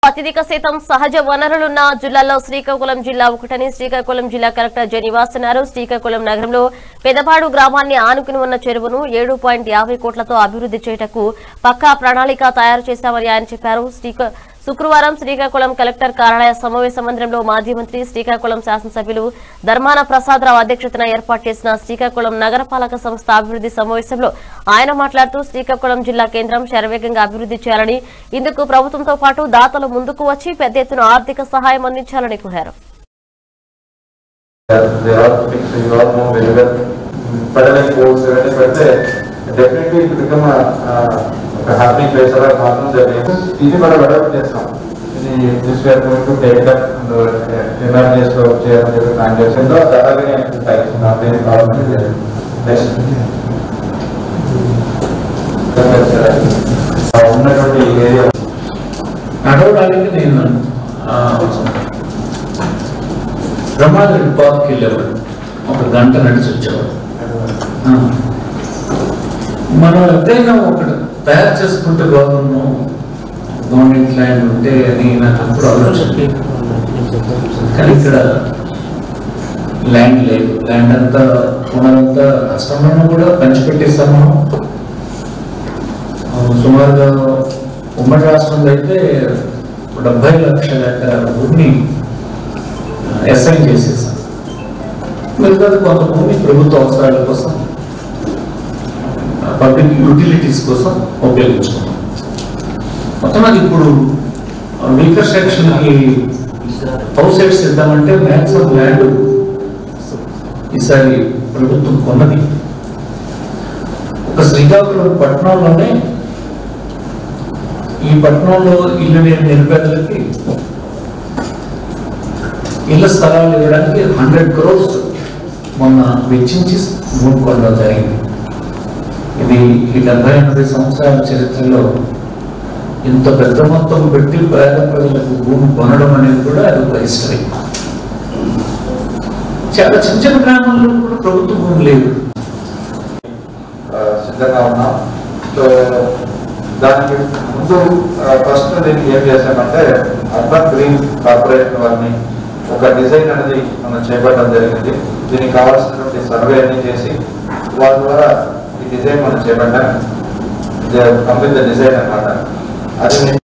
అత్యధిక శాతం సహజ వనరులున్న జిల్లాలో శ్రీకాకుళం జిల్లా ఒకటని శ్రీకాకుళం జిల్లా కలెక్టర్ జె నివాస్ అన్నారు శ్రీకాకుళం నగరంలో పెదపాడు గ్రామాన్ని ఆనుకుని ఉన్న చెరువును ఏడు పాయింట్ యాభై కోట్లతో అభివృద్ధి చేయటకు పక్కా ప్రణాళిక తయారు చేశామని ఆయన చెప్పారు శ్రీకా శుక్రవారం శ్రీకాకుళం కలెక్టర్ కార్యాలయ సమావేశ మందిరంలో మాజీ మంత్రి శ్రీకాకుళం శాసనసభ్యులు ధర్మాన ప్రసాదరావు అధ్యక్షతన ఏర్పాటు చేసిన శ్రీకాకుళం నగరపాలక సంస్థ అభివృద్ధి సమావేశంలో ఆయన మాట్లాడుతూ శ్రీకాకుళం జిల్లా కేంద్రం శరవేగంగా అభివృద్ధి చేయాలని ఇందుకు ప్రభుత్వంతో పాటు దాతలు ముందుకు వచ్చి పెద్ద ఎత్తున ఆర్థిక సహాయం అందించాలని కోరారు There are things you all know very well. Pedaling course, ఇవన్నీ పెడితే డెఫినెట్లీ ఇట్ బికమ్ ఒక హ్యాపీ ప్లేస్ అలా మాత్రం జరిగింది ఇది మనం డెవలప్ చేస్తాం ఇది this where going to take up emergency లో చేయాలని చెప్పి ప్లాన్ చేసాం తర్వాత అలాగే టైప్స్ నాకేం ప్రాబ్లం లేదు నెక్స్ట్ ఉన్నటువంటి ఏరియా నడవడానికి నేను ఆ, బ్రహ్మారెడ్డి పార్క్ వెళ్ళేవాడు ఒక గంట నడిచి వచ్చేవాడు ఆ. మనం ఎప్పుడైనా ఒకటి తయారు చేసుకుంటే బాగున్నాం గవర్నమెంట్ ల్యాండ్ ఉంటే అని నాకు అప్పుడు ఆలోచన కానీ ఇక్కడ ల్యాండ్ లేదు ల్యాండ్ అంతా ఉన్నదంతా కష్టమైన కూడా పంచిపెట్టేస్తాం మనం ఆ, సుమారుగా ఉమ్మడి రాష్ట్రంలో అయితే డెబ్బై లక్షల ఎకరాల భూమిని అసైన్ చేసేసాం మిగతాది కొంత భూమి ప్రభుత్వ అవసరాల కోసం పబ్లిక్ యూటిలిటీస్ కోసం ఉపయోగించుకున్నాం మొత్తం అది ఇప్పుడు వీకర్ సెక్షన్కి హౌస్ సైడ్స్ ఇద్దామంటే మ్యాక్సిమం ల్యాండ్ ఈసారి ప్రభుత్వం కొన్నది ఒక శ్రీకాకుళం పట్టణంలోనే ఈ పట్టణంలో ఇల్లు లేని నిరుపేదలకి ఇళ్ల స్థలాలు ఇవ్వడానికి హండ్రెడ్ క్రోర్స్ మొన్న వెచ్చించి భూమి కొనడం జరిగింది ఇది ఈ డెబ్బై ఎనభై సంవత్సరాల చరిత్రలో ఇంత పెద్ద మొత్తం పెట్టి పేద ప్రజలకు భూమి కొనడం అనేది కూడా అది ఒక హిస్టరీ చాలా చిన్న చిన్న గ్రామాల్లో కూడా ప్రభుత్వ భూమి లేదు ఆ, సిద్ధంగా ఉన్నాం సో దానికి ముందు ఫస్ట్ దీనికి ఏం చేశామంటే అర్బన్ గ్రీన్ కార్పొరేషన్ వారిని ఒక డిజైన్ అనేది మనం చేపట్టడం జరిగింది దీనికి కావాల్సినటువంటి సర్వే అన్ని చేసి వారి ద్వారా ఈ డిజైన్ మనం చేపట్టాం కంప్లీట్ ద డిజైన్ అన్నమాట అది